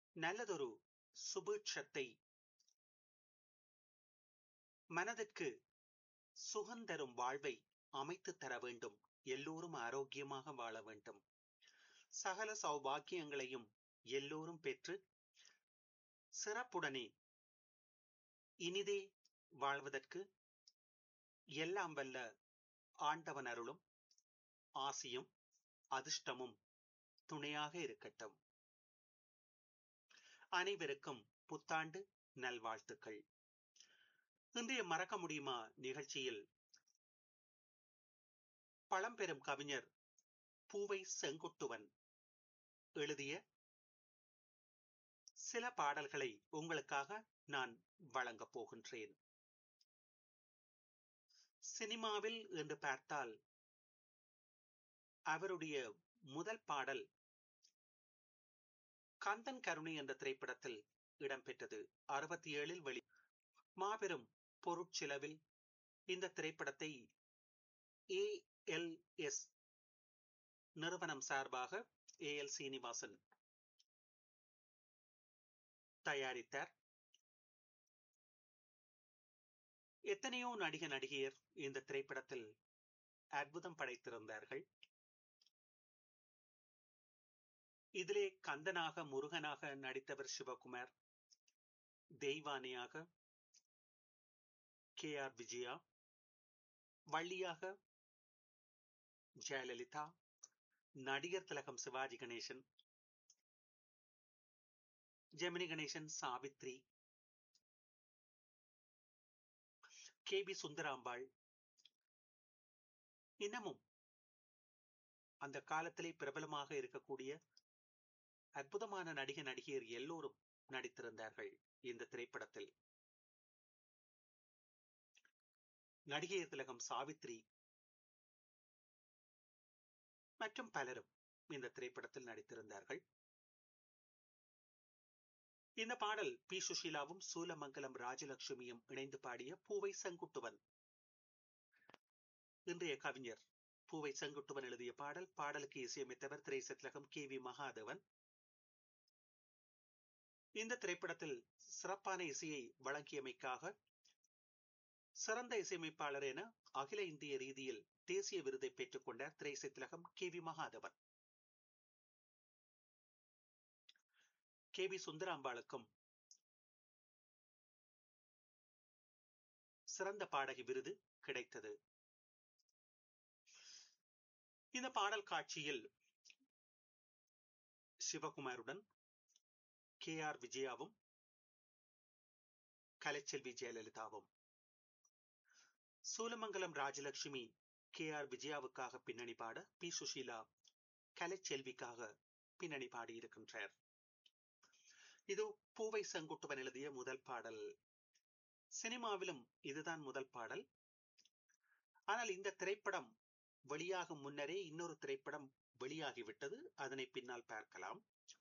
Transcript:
நல்லதொரு சுபீட்சத்தை மனதிற்கு சுகந்தரும் வாழ்வை அமைத்துத் தர வேண்டும் எல்லோரும் ஆரோக்கியமாக வாழ வேண்டும் சகல சௌபாக்கியங்களையும் எல்லோரும் பெற்று சிறப்புடனே இனிதே வாழ்வதற்கு எல்லாம் வல்ல ஆண்டவன் அருளும் ஆசியும் அதிர்ஷ்டமும் துணையாக இருக்கட்டும் அனைவருக்கும் புத்தாண்டு நல்வாழ்த்துக்கள் இன்றைய மறக்க முடியுமா நிகழ்ச்சியில் பழம்பெரும் கவிஞர் பூவை செங்குட்டுவன் எழுதிய சில பாடல்களை உங்களுக்காக நான் வழங்கப் போகின்றேன் சினிமாவில் என்று பார்த்தால் அவருடைய முதல் பாடல் கந்தன் கருணை என்ற திரைப்படத்தில் இடம்பெற்றது அறுபத்தி ஏழில் வெளி மாபெரும் பொருட்செலவில் இந்த திரைப்படத்தை ஏ எல் எஸ் நிறுவனம் சார்பாக ஏ எல் சீனிவாசன் தயாரித்தார் எத்தனையோ நடிக நடிகையர் இந்த திரைப்படத்தில் அற்புதம் படைத்திருந்தார்கள் இதிலே கந்தனாக முருகனாக நடித்தவர் சிவகுமார் தெய்வானியாக கே ஆர் விஜயா வள்ளியாக ஜெயலலிதா நடிகர் திலகம் சிவாஜி கணேசன் ஜெமினி கணேசன் சாவித்ரி கே பி சுந்தராம்பாள் இன்னமும் அந்த காலத்திலே பிரபலமாக இருக்கக்கூடிய அற்புதமான நடிக நடிகையர் எல்லோரும் நடித்திருந்தார்கள் இந்த திரைப்படத்தில் நடிகையர் திலகம் சாவித்ரி மற்றும் பலரும் இந்த திரைப்படத்தில் நடித்திருந்தார்கள் இந்த பாடல் பி சுஷீலாவும் சூலமங்கலம் ராஜலட்சுமியும் இணைந்து பாடிய பூவை செங்குட்டுவன் இன்றைய கவிஞர் பூவை செங்குட்டுவன் எழுதிய பாடல் பாடலுக்கு இசையமைத்தவர் திரைசத்லகம் கே வி மகாதேவன் இந்த திரைப்படத்தில் சிறப்பான இசையை வழங்கியமைக்காக சிறந்த இசையமைப்பாளர் என அகில இந்திய ரீதியில் தேசிய விருதை பெற்றுக் கொண்டார் திரைசத்லகம் K V Mahadevan K V சுந்தராம்பாளுக்கும் சிறந்த பாடகி விருது கிடைத்தது இந்த பாடல் காட்சியில் சிவகுமாருடன் கே ஆர் விஜயாவும் கலைச்செல்வி ஜெயலலிதாவும் சூலமங்கலம் ராஜலட்சுமி கே ஆர் விஜயாவுக்காக பின்னணி பாட பி சுஷீலா கலைச்செல்விக்காக பின்னணி பாடியிருக்கின்றார் இது பூவை செங்குட்டுவன் எழுதிய முதல் பாடல் சினிமாவிலும் இதுதான் முதல் பாடல் ஆனால் இந்த திரைப்படம் வெளியாகும் முன்னரே இன்னொரு திரைப்படம் வெளியாகிவிட்டது அதனை பின்னால் பார்க்கலாம்